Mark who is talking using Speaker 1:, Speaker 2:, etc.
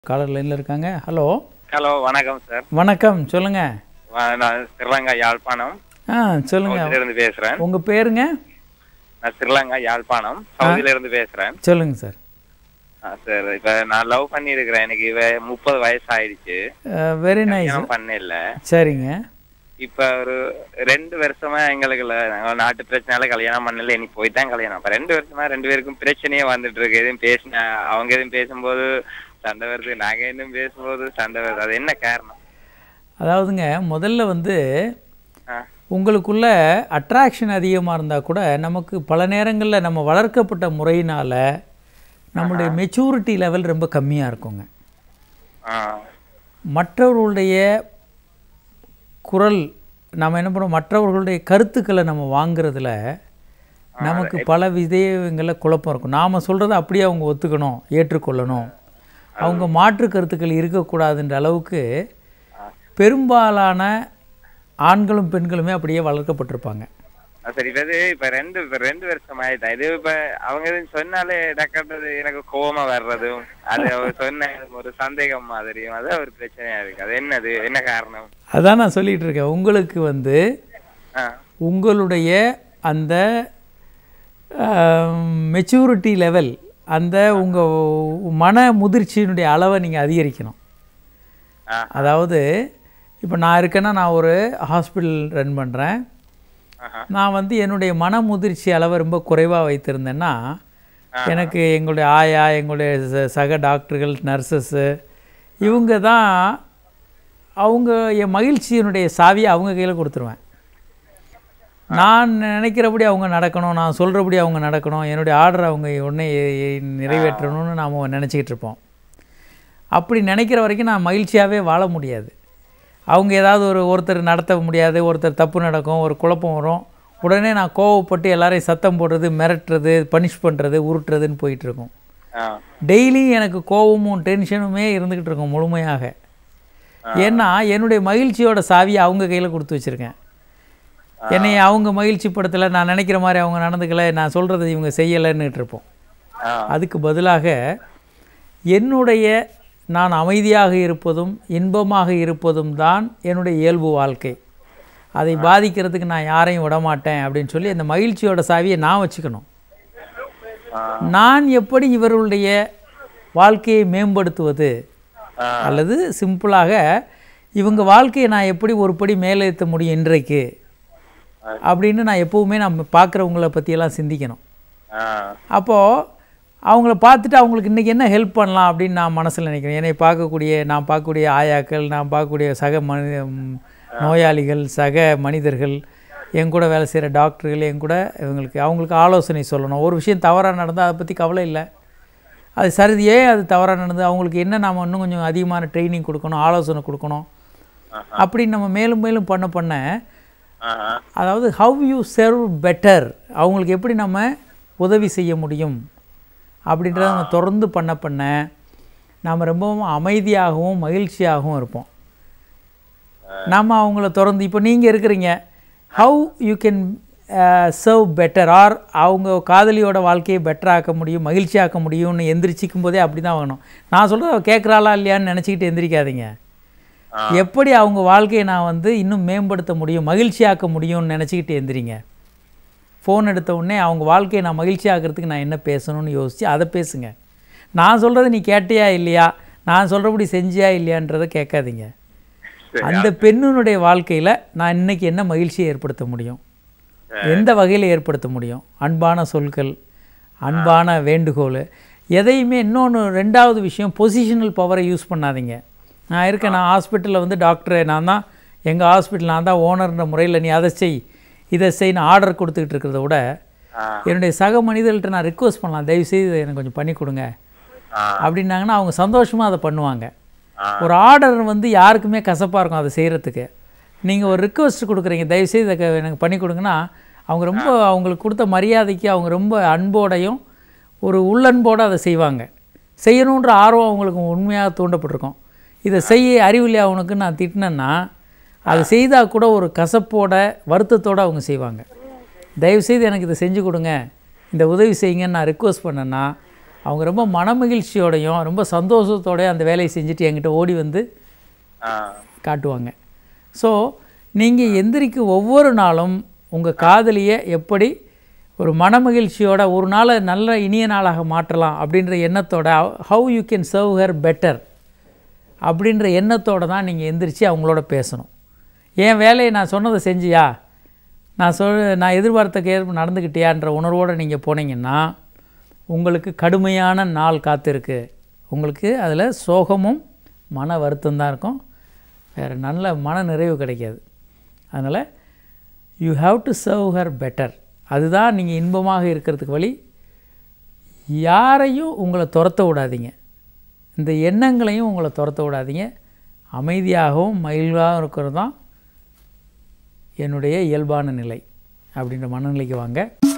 Speaker 1: Collar லைனில் இருக்காங்க hello
Speaker 2: hello வணக்கம் சார்
Speaker 1: வணக்கம் சொல்லுங்கள்
Speaker 2: வ- நான் ஸ்ரீலங்கா யாழ்ப்பாணம்
Speaker 1: ஆ சொல்லுங்கள்
Speaker 2: சவுதியில இருந்து பேசுறேன்
Speaker 1: உங்கள் பேருங்க
Speaker 2: நான் ஸ்ரீலங்கா யாழ்ப்பாணம் சவுதியில இருந்து பேசுறேன்
Speaker 1: சொல்லுங்கள் சார்
Speaker 2: ஆ, சார் இப்ப நான் லவ் பண்ணி இருக்கிறேன் எனக்கு இவ முப்பது வயசு ஆயிடுச்சு
Speaker 1: வெரி நைஸ்
Speaker 2: கல்யாணம் பண்ணல
Speaker 1: சரிங்க
Speaker 2: இப்ப ஒரு ரெண்டு வருஷமா எங்களுக்கு இல்ல, நாங்க நாட்டு பிரச்சனையால கல்யாணம் பண்ணல இனி போய் தான் கல்யாணம் அப்ப ரெண்டு வருஷமா ரெண்டு பேருக்கும் பிரச்சனையே வந்துட்டு இருக்கு எதுவும் பேசின அவங்க எதுவும் பேசும்போது சண்டை வருது நாங்க எதுவும் பேசும்போது சண்டை வருது அது என்ன காரணம்
Speaker 1: அதாவதுங்க முதல்ல வந்து
Speaker 2: ஆ,
Speaker 1: உங்களுக்குள்ள அட்ராக்ஷன் அதிகமாக இருந்தால் கூட நமக்கு பல நேரங்களில் நம்ம வளர்க்கப்பட்ட முறையினால் நம்மளுடைய மெச்சூரிட்டி லெவல் ரொம்ப கம்மியாக இருக்குங்க
Speaker 2: ஆ,
Speaker 1: மற்றவர்களுடைய குரல் நம்ம என்ன பண்ணுறோம் மற்றவர்களுடைய கருத்துக்களை நம்ம வாங்குறதுல நமக்கு பல விஷயங்களில் குழப்பம் இருக்கும் நாம் சொல்கிறத அப்படியே அவங்க ஒத்துக்கணும் ஏற்றுக்கொள்ளணும் அவங்க மாற்று கருத்துக்கள் இருக்கக்கூடாதுன்ற அளவுக்கு பெரும்பாலான ஆண்களும் பெண்களுமே அப்படியே வளர்க்கப்பட்டிருப்பாங்க
Speaker 2: ஆ, சரி இப்ப இது இப்ப ரெண்டு இப்ப ரெண்டு வருஷம் ஆயிட்டா இது இப்ப அவங்க எதுவும் சொன்னாலே டக்கட்டது எனக்கு கோவமா வர்றதும் அது அவர் சொன்ன ஒரு சந்தேகம் மாதிரியும் அது ஒரு பிரச்சனையா இருக்கு அது என்னது என்ன காரணம்
Speaker 1: அதான் நான் சொல்லிகிட்டு இருக்கேன் உங்களுக்கு வந்து
Speaker 2: ஆ,
Speaker 1: உங்களுடைய அந்த மெச்சூரிட்டி லெவல் அந்த உங்கள் மன முதிர்ச்சியினுடைய அளவை நீங்கள் அதிகரிக்கணும்
Speaker 2: ஆ.
Speaker 1: அதாவது இப்போ நான் இருக்கேன்னா நான் ஒரு ஹாஸ்பிட்டல் ரன் பண்ணுறேன்
Speaker 2: ஆஹா.
Speaker 1: நான் வந்து என்னுடைய மன முதிர்ச்சி அளவை ரொம்ப குறைவாக வைத்திருந்தேன்னா எனக்கு எங்களுடைய ஆயா எங்களுடைய ச- சக டாக்டர்கள் நர்சஸ்ஸு இவங்க தான் அவங்க என் மகிழ்ச்சியினுடைய சாவியை அவங்க கையில் கொடுத்துருவேன் நான் நினைக்கிறபடி அவங்க நடக்கணும் நான் சொல்கிறபடி அவங்க நடக்கணும் என்னுடைய ஆர்டர் அவங்க உடனே நிறைவேற்றணும்னு நாம் நினச்சிக்கிட்டு இருப்போம் அப்படி நினைக்கிற வரைக்கும் நான் மகிழ்ச்சியாகவே வாழ முடியாது அவங்க ஏதாவது ஒரு ஒருத்தர் நடத்த முடியாது ஒருத்தர் தப்பு நடக்கும் ஒரு குழப்பம் வரும் உடனே நான் கோவப்பட்டு எல்லாரையும் சத்தம் போடுறது மிரட்டுறது பனிஷ் பண்ணுறது உருட்டுறதுன்னு போயிட்டுருக்கும்
Speaker 2: ஆ,
Speaker 1: டெய்லி எனக்கு கோவமும் டென்ஷனுமே இருந்துக்கிட்டு இருக்கும் முழுமையாக ஏன்னா என்னுடைய மகிழ்ச்சியோட சாவியை அவங்க கையில் கொடுத்து வச்சுருக்கேன் என்னை அவங்க மகிழ்ச்சி படத்தில் நான் நினைக்கிற மாதிரி அவங்க நடந்துக்கல நான் சொல்கிறத இவங்க செய்யலைன்னுட்டு இருப்போம்
Speaker 2: ஆ,
Speaker 1: அதுக்கு பதிலாக என்னுடைய நான் அமைதியாக இருப்பதும் இன்பமாக இருப்பதும் தான் என்னுடைய இயல்பு வாழ்க்கை அதை பாதிக்கிறதுக்கு நான் யாரையும் விடமாட்டேன் அப்படின்னு சொல்லி அந்த மகிழ்ச்சியோட சாவியை நான் வச்சுக்கணும்
Speaker 2: ஆ,
Speaker 1: நான் எப்படி இவர்களுடைய வாழ்க்கையை மேம்படுத்துவது
Speaker 2: ஆ.
Speaker 1: அல்லது சிம்பிளாக இவங்க வாழ்க்கையை நான் எப்படி ஒரு படி மேலேற்ற முடியும் இன்றைக்கு அப்படின்னு நான் எப்போவுமே நம்ம பார்க்குறவங்கள பற்றியெல்லாம் சிந்திக்கணும்
Speaker 2: ஆ,
Speaker 1: அப்போது அவங்கள பார்த்துட்டு அவங்களுக்கு இன்றைக்கி என்ன ஹெல்ப் பண்ணலாம் அப்படின்னு நான் மனசில் நினைக்கிறேன் என்னை பார்க்கக்கூடிய நான் பார்க்கக்கூடிய ஆயாக்கள் நான் பார்க்கக்கூடிய சக மனி ம், நோயாளிகள் சக மனிதர்கள் என் கூட வேலை செய்கிற டாக்டர்கள் என் கூட இவங்களுக்கு அவங்களுக்கு ஆலோசனை சொல்லணும் ஒரு விஷயம் தவறாக நடந்தால் அதை பற்றி கவலை இல்லை அது சரி ஏன் அது தவறாக நடந்தது அவங்களுக்கு என்ன நாம் இன்னும் கொஞ்சம் அதிகமான ட்ரைனிங் கொடுக்கணும் ஆலோசனை கொடுக்கணும் அப்படின்னு நம்ம மேலும் மேலும் பண்ண பண்ண
Speaker 2: ஆஹா.
Speaker 1: அதாவது ஹவ் யூ சர்வ் பெட்டர் அவங்களுக்கு எப்படி நம்ம உதவி செய்ய முடியும் அப்படின்றத நம்ம தொடர்ந்து பண்ண பண்ண நாம் ரொம்பவும் அமைதியாகவும் மகிழ்ச்சியாகவும் இருப்போம் நம்ம அவங்கள தொடர்ந்து இப்போ நீங்கள் இருக்கிறீங்க how you can serve better or அவங்க காதலியோட வாழ்க்கையை பெட்டராக்க முடியும் மகிழ்ச்சியாக்க முடியும்னு எந்திரிச்சிக்கும் போதே அப்படி தான் வாங்கணும் நான் சொல்கிறத கேட்குறாளா இல்லையான்னு நினச்சிக்கிட்டு எந்திரிக்காதீங்க எப்படி அவங்க வாழ்க்கையை நான் வந்து இன்னும் மேம்படுத்த முடியும் மகிழ்ச்சியாக்க முடியும்னு நினச்சிக்கிட்டு எந்திரிங்க ஃபோன் எடுத்த உடனே அவங்க வாழ்க்கையை நான் மகிழ்ச்சியாக்கிறதுக்கு நான் என்ன பேசணும்னு யோசித்து அதை பேசுங்க நான் சொல்கிறத நீ கேட்டியா இல்லையா நான் சொல்கிறபடி செஞ்சியா இல்லையான்றதை கேட்காதீங்க அந்த பெண்ணினுடைய வாழ்க்கையில் நான் இன்னைக்கு என்ன மகிழ்ச்சியை ஏற்படுத்த முடியும் எந்த வகையில் ஏற்படுத்த முடியும் அன்பான சொற்கள் அன்பான வேண்டுகோள் எதையுமே இன்னொன்று ரெண்டாவது விஷயம் பொசிஷனல் பவரை யூஸ் பண்ணாதீங்க நான் இருக்கேன் நான் ஹாஸ்பிட்டலில் வந்து டாக்டர் நான் தான் எங்கள் ஹாஸ்பிட்டல் நான் தான் ஓனர்ன்ற முறையில் நீ அதை செய் இதை செய் நான் ஆர்டர் கொடுத்துக்கிட்டு இருக்கிறத விட
Speaker 2: ஆ,
Speaker 1: என்னுடைய சக மனிதர்கள்ட்ட நான் ரிக்வஸ்ட் பண்ணலாம் தயவுசெய்து இதை எனக்கு கொஞ்சம் பண்ணி கொடுங்க
Speaker 2: ஆ,
Speaker 1: அப்படின்னாங்கன்னா அவங்க சந்தோஷமாக அதை பண்ணுவாங்க
Speaker 2: ஆ.
Speaker 1: ஒரு ஆர்டர் வந்து யாருக்குமே கசப்பாக இருக்கும் அதை செய்கிறதுக்கு நீங்கள் ஒரு ரிக்வஸ்ட் கொடுக்குறீங்க தயவுசெய்து இதை க- எனக்கு பண்ணி கொடுங்கன்னா அவங்க ரொம்ப அவங்களுக்கு கொடுத்த மரியாதைக்கு அவங்க ரொம்ப அன்போடையும் ஒரு உள்ளன்போடு அதை செய்வாங்க செய்யணுன்ற ஆர்வம் அவங்களுக்கு உண்மையாக தூண்டப்பட்டிருக்கும் இதை செய்ய அறிவில்லையா அவனுக்கு நான் திட்டினேன்னா அது செய்தால் கூட ஒரு கசப்போட வருத்தத்தோடு அவங்க செய்வாங்க தயவுசெய்து எனக்கு இதை செஞ்சு கொடுங்க இந்த உதவி செய்யுங்கன்னு நான் ரிக்வஸ்ட் பண்ணேன்னா அவங்க ரொம்ப மனமகிழ்ச்சியோடையும் ரொம்ப சந்தோஷத்தோடயும் அந்த வேலையை செஞ்சுட்டு என்கிட்ட ஓடி வந்து
Speaker 2: ஆ
Speaker 1: காட்டுவாங்க ஸோ நீங்கள் எந்திரிக்கும் ஒவ்வொரு நாளும் உங்கள் காதலியை எப்படி ஒரு மனமகிழ்ச்சியோட ஒரு நாளை நல்ல இனிய நாளாக மாற்றலாம் அப்படின்ற எண்ணத்தோட how you can serve her better அப்படின்ற எண்ணத்தோட தான் நீங்கள் எந்திரிச்சு அவங்களோட பேசணும் என் வேலையை நான் சொன்னதை செஞ்சியா நான் சொல் நான் எதிர்பார்த்த ஏற்ப நடந்துக்கிட்டியான்ற உணர்வோடு நீங்கள் போனீங்கன்னா உங்களுக்கு கடுமையான நாள் காத்திருக்கு உங்களுக்கு அதில் சோகமும் மன வருத்தம் தான் இருக்கும் வேறு நல்ல மன நிறைவு கிடைக்காது அதனால் you have to serve her better அதுதான் நீங்கள் இன்பமாக இருக்கிறதுக்கு வழி யாரையும் உங்களை துரத்த விடாதீங்க இந்த எண்ணங்களையும் உங்களை துரத்த விடாதீங்க அமைதியாகவும் மகிழ்வாகவும் இருக்கிறது தான் என்னுடைய இயல்பான நிலை அப்படின்ற மனநிலைக்கு வாங்க